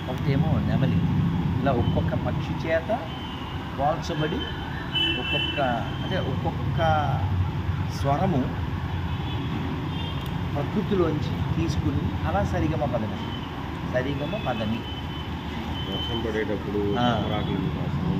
ఒకటేమో నెమలి ఇలా ఒక్కొక్క పక్షి చేత పోల్చబడి ఒక్కొక్క అంటే ఒక్కొక్క స్వరము ప్రకృతిలోంచి తీసుకుని అలా సరిగమ పదని సరిగమ పదని వర్షం పడేటప్పుడు ఆ. రాకలు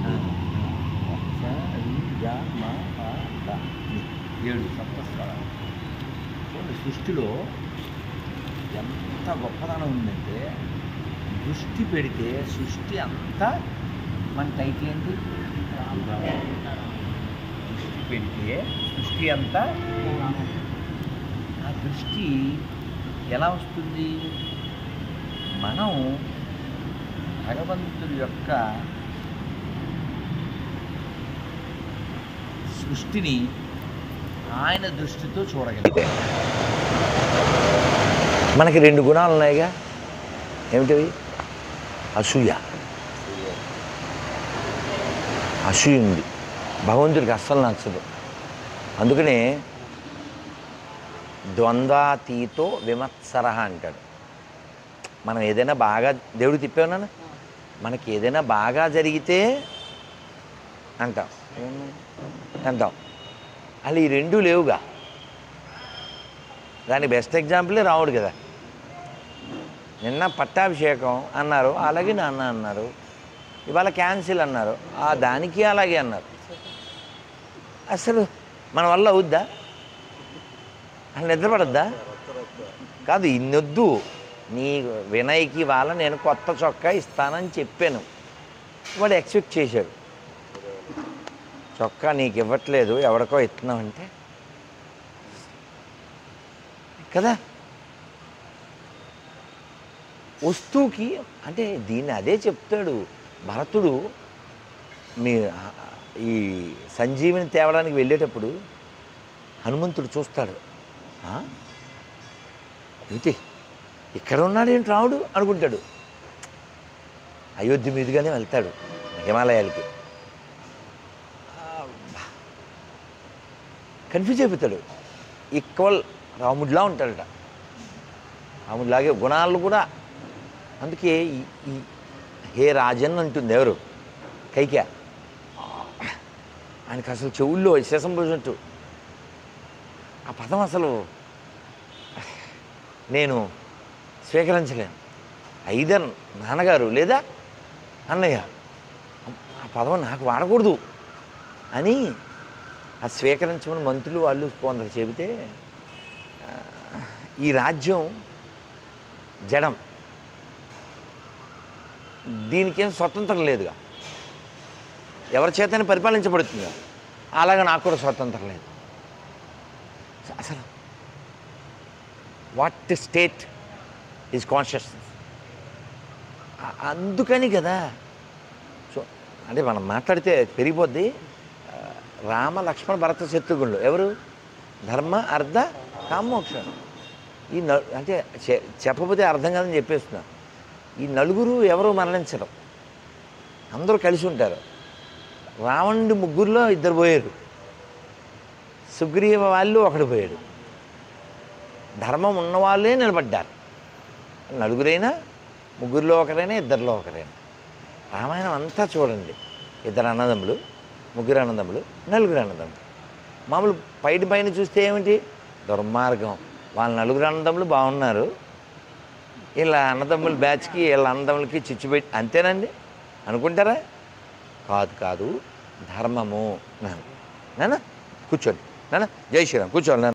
స, రి, గ, మ, ప, ద. ఏడు సప్తస్వరాలు చూడండి సృష్టిలో ఎంత గొప్పదనం ఉందంటే దృష్టి పెడితే సృష్టి అంతా మన టైటిల్ ఏంటి దృష్టి పెడితే సృష్టి అంతా ఆ దృష్టి ఎలా వస్తుంది మనం భగవంతుడి యొక్క సృష్టిని ఆయన దృష్టితో చూడగలిగాం మనకి రెండు గుణాలు ఉన్నాయిగా ఏమిటివి అసూయ అసూయ ఉంది భగవంతుడికి అస్సలు నచ్చదు అందుకనే ద్వంద్వాతీతో విమత్సర అంటాడు మనం ఏదైనా బాగా దేవుడు తిప్పావునా మనకి ఏదైనా బాగా జరిగితే అంటాం అంటాం అలా ఈ రెండు లేవుగా దాని బెస్ట్ ఎగ్జాంపులే రావుడు కదా నిన్న పట్టాభిషేకం అన్నారు అలాగే నాన్న అన్నారు ఇవాళ క్యాన్సిల్ అన్నారు ఆ దానికి అలాగే అన్నారు అసలు మన వల్ల అవుద్దా అసలు నిద్రపడద్దా కాదు ఇన్నొద్దు నీ వినయ్కి వాళ్ళ నేను కొత్త చొక్కా ఇస్తానని చెప్పాను వాడు ఎక్స్పెక్ట్ చేశాడు చొక్కా నీకు ఇవ్వట్లేదు ఎవరికో ఇస్తున్నావంటే కదా వస్తువుకి అంటే దీన్ని అదే చెప్తాడు భరతుడు మీ ఈ సంజీవిని తేవడానికి వెళ్ళేటప్పుడు హనుమంతుడు చూస్తాడు "ఆ? ఏంటి ఇక్కడ ఉన్నాడేంటి రావుడు అనుకుంటాడు అయోధ్య మీదుగానే వెళ్తాడు హిమాలయాలకి కన్ఫ్యూజ్ అయిపోతాడు ఈక్వల్ రాముడిలా ఉంటాడట రాముడిలాగే గుణాలు కూడా అందుకే ఈ ఈ హే రాజన్ అంటుంది ఎవరు కైక ఆయనకి అసలు చెవుల్లో విశేషం పోసినట్టు ఆ పదం అసలు నేను స్వీకరించలేను ఐదర్ నాన్నగారు లేదా అన్నయ్య ఆ పదం నాకు వాడకూడదు అని ఆ స్వీకరించమని మంత్రులు వాళ్ళు కొందరు చెబితే ఆ, ఈ రాజ్యం జడం దీనికేం స్వతంత్రం లేదుగా ఎవరి చేతనే పరిపాలించబడుతుందిగా అలాగే నాకు కూడా స్వతంత్రం లేదు అసలు వాట్ స్టేట్ ఈజ్ కాన్షియస్నెస్ అందుకని కదా సో అంటే మనం మాట్లాడితే పెరిగిపోద్ది ఆ, రామ లక్ష్మణ భరత శత్రుఘ్నులు ఎవరు ధర్మ అర్ధ కామోక్ష ఈ న అంటే చె- చెప్పబోతే అర్థం కాదని చెప్పేస్తున్నా ఈ నలుగురు ఎవరు మరణించరు అందరూ కలిసి ఉంటారు రావణుడి ముగ్గురులో ఇద్దరు పోయారు సుగ్రీవ వాళ్ళు ఒకడు పోయాడు ధర్మం ఉన్నవాళ్ళే నిలబడ్డారు నలుగురైనా ముగ్గురులో ఒకరైనా ఇద్దరిలో ఒకరైనా రామాయణం అంతా చూడండి ఇద్దరు అన్నదమ్ములు ముగ్గురు అన్నదమ్ములు నలుగురు అన్నదమ్ములు మామూలు పైటి పైన చూస్తే ఏమిటి దుర్మార్గం వాళ్ళ నలుగురు అన్నదమ్ములు బాగున్నారు వీళ్ళ అన్నదమ్ముల బ్యాచ్కి వీళ్ళ అన్నదమ్ములకి చిచ్చు పెట్టి అంతేనండి అనుకుంటారా కాదు కాదు ధర్మము నాన్న నాన్న కూర్చోండి నాన్న జై శ్రీరామ్ కూర్చోండి నాన్న